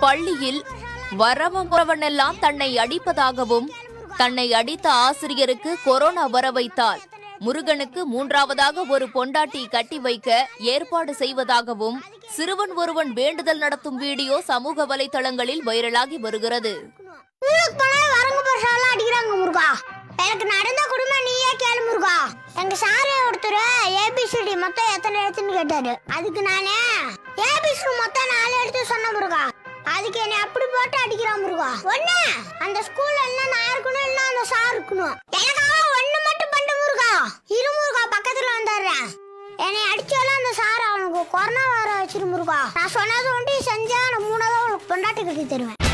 பள்ளியில் வரவன் புறவனெல்லாம் தன்னை அடிப்பதாகவும் தன்னை அடித்த ஆசிரியருக்கு கொரோனா வர வைத்தால் முருகனுக்கு மூன்றாவதாக ஒரு பொண்டாட்டி கட்டி வைக்க ஏற்பாடு செய்வதாகவும் சிறுவன் ஒருவன் வேண்டுதல் நடத்தும் வீடியோ சமூக வலைதளங்களில் வைரலாகி வருகிறது ஸ்கூலுக்கு போனா வரங்க பரிசாலாம் அடிக்கிறாங்க முருகா எனக்கு நடந்த குடும்பம் நீயே கேளு முருகா எங்க சாரு ஒருத்தர் ஏபிசிடி மொத்தம் எத்தனை எழுத்துன்னு கேட்டாரு அதுக்கு நானே ஏபிசிடி மொத்தம் நாலு எழுத்து சொன்ன முருகா அதுக்கு என்னை அப்படி போட்டு அடிக்கிறான் முருகா ஒண்ணு அந்த ஸ்கூல்ல என்ன நான் இருக்கணும் இல்ல அந்த சார் இருக்கணும் எனக்காக ஒண்ணு மட்டும் பண்ணு முருகா இரு முருகா பக்கத்துல வந்துடுறேன் என்னை அடிச்சாலும் அந்த சார் அவனுக்கு கொரோனா வர வச்சிரு முருகா நான் சொன்னது ஒண்டி செஞ்சா நான் மூணாவது அவளுக்கு பொண்டாட்டி கட்டி தருவேன்